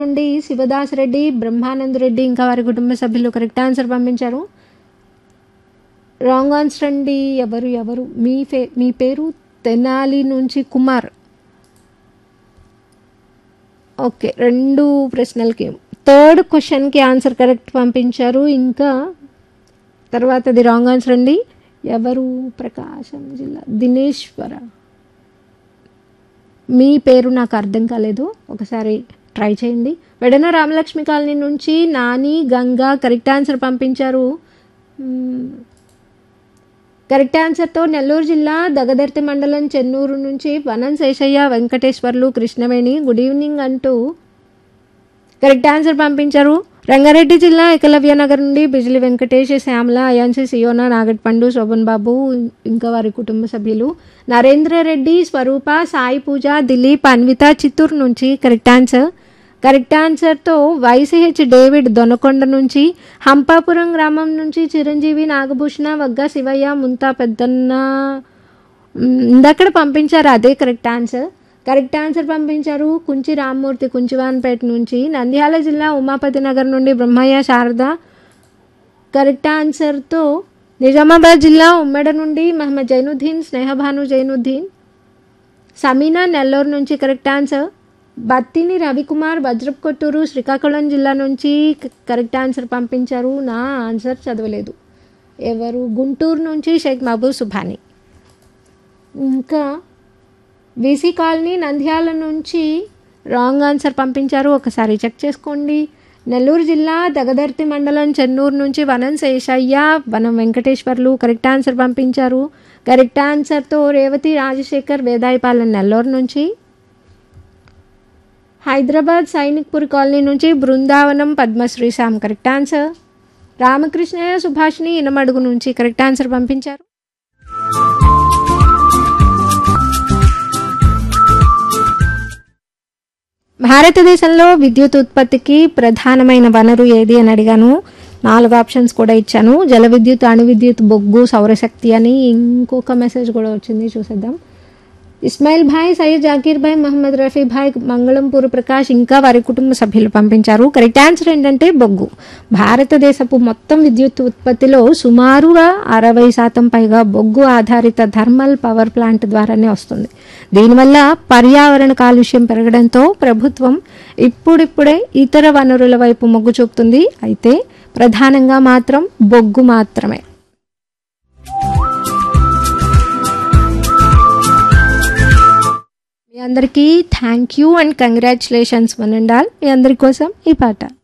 నుండి శివదాస్ రెడ్డి బ్రహ్మానంద్ రెడ్డి ఇంకా వారి కుటుంబ సభ్యులు కరెక్ట్ ఆన్సర్ పంపించారు రాంగ్ ఆన్సర్ అండి ఎవరు ఎవరు మీ ఫే మీ పేరు తెనాలి నుంచి కుమార్ ఓకే రెండు ప్రశ్నలకి థర్డ్ క్వశ్చన్కి ఆన్సర్ కరెక్ట్ పంపించారు ఇంకా తర్వాతది రాంగ్ ఆన్సర్ అండి ఎవరు ప్రకాశం జిల్లా దినేశ్వర మీ పేరు నాకు అర్థం కాలేదు ఒకసారి ట్రై చేయండి వెడన రామలక్ష్మి కాలనీ నుంచి నాని గంగా కరెక్ట్ ఆన్సర్ పంపించారు మ్మ్. కరెక్ట్ ఆన్సర్తో నెల్లూరు జిల్లా దగదర్తి మండలం చెన్నూరు నుంచి వనం శేషయ్య వెంకటేశ్వర్లు కృష్ణవేణి గుడ్ ఈవినింగ్ అంటూ కరెక్ట్ ఆన్సర్ పంపించారు రంగారెడ్డి జిల్లా ఏకలవ్య నగర్ నుండి బిజిలి వెంకటేష్ శ్యామల అయాన్సి సియోనా నాగట్పండు శోభన్ బాబు ఇంకా వారి కుటుంబ సభ్యులు నరేంద్ర రెడ్డి స్వరూప సాయి పూజ దిలీప్ అన్విత చిత్తూరు నుంచి కరెక్ట్ ఆన్సర్ కరెక్ట్ ఆన్సర్తో వైసీహెచ్ డేవిడ్ దొనకొండ నుంచి హంపాపురం గ్రామం నుంచి చిరంజీవి నాగభూషణ వగ్గ శివయ్య ముంతా పెద్దన్న మ్, ఇందక్కడ పంపించారు అదే కరెక్ట్ ఆన్సర్ కరెక్ట్ ఆన్సర్ పంపించారు కుంచి రామ్మూర్తి కుంచివాన్పేట నుంచి నంద్యాల జిల్లా ఉమాపతి నగర్ నుండి బ్రహ్మయ్య శారద కరెక్ట్ ఆన్సర్తో నిజామాబాద్ జిల్లా ఉమ్మడ నుండి మహమ్మద్ జైనుద్దీన్ స్నేహభాను జైనుద్దీన్ సమీనా నెల్లూరు నుంచి కరెక్ట్ ఆన్సర్ బత్తిని రవికుమార్ వజ్రప్ కొట్టూరు శ్రీకాకుళం జిల్లా నుంచి క- కరెక్ట్ ఆన్సర్ పంపించారు నా ఆన్సర్ చదవలేదు ఎవరు గుంటూరు నుంచి షేక్ మహబూబ్ సుభాని ఇంకా వీసీ కాలనీ నంద్యాల నుంచి రాంగ్ ఆన్సర్ పంపించారు ఒకసారి చెక్ చేసుకోండి నెల్లూరు జిల్లా దగదర్తి మండలం చెన్నూరు నుంచి వనం శేషయ్య వనం వెంకటేశ్వర్లు కరెక్ట్ ఆన్సర్ పంపించారు కరెక్ట్ ఆన్సర్తో రేవతి రాజశేఖర్ వేదాయపాలెం నెల్లూరు నుంచి హైదరాబాద్ సైనిక్పూర్ కాలనీ నుంచి బృందావనం పద్మశ్రీ శ్యామ్ కరెక్ట్ ఆన్సర్ రామకృష్ణయ్య సుభాష్ని ఇనమడుగు నుంచి కరెక్ట్ ఆన్సర్ పంపించారు భారతదేశంలో విద్యుత్ ఉత్పత్తికి ప్రధానమైన వనరు ఏది అని అడిగాను నాలుగు ఆప్షన్స్ కూడా ఇచ్చాను జల విద్యుత్ అణు విద్యుత్ బొగ్గు సౌరశక్తి అని ఇంకొక మెసేజ్ కూడా వచ్చింది చూసేద్దాం ఇస్మాయిల్ భాయ్ సయ్యద్ జాకీర్ భాయ్ మహమ్మద్ రఫీ భాయ్ మంగళంపూర్ ప్రకాష్ ఇంకా వారి కుటుంబ సభ్యులు పంపించారు కరెక్ట్ ఆన్సర్ ఏంటంటే బొగ్గు భారతదేశపు మొత్తం విద్యుత్ ఉత్పత్తిలో సుమారుగా అరవై శాతం పైగా బొగ్గు ఆధారిత థర్మల్ పవర్ ప్లాంట్ ద్వారానే వస్తుంది దీనివల్ల పర్యావరణ కాలుష్యం పెరగడంతో ప్రభుత్వం ఇప్పుడిప్పుడే ఇతర వనరుల వైపు మొగ్గు చూపుతుంది అయితే ప్రధానంగా మాత్రం బొగ్గు మాత్రమే మీ అందరికీ thank you and congratulations one and all మీ అందరి కోసం ఈ పాట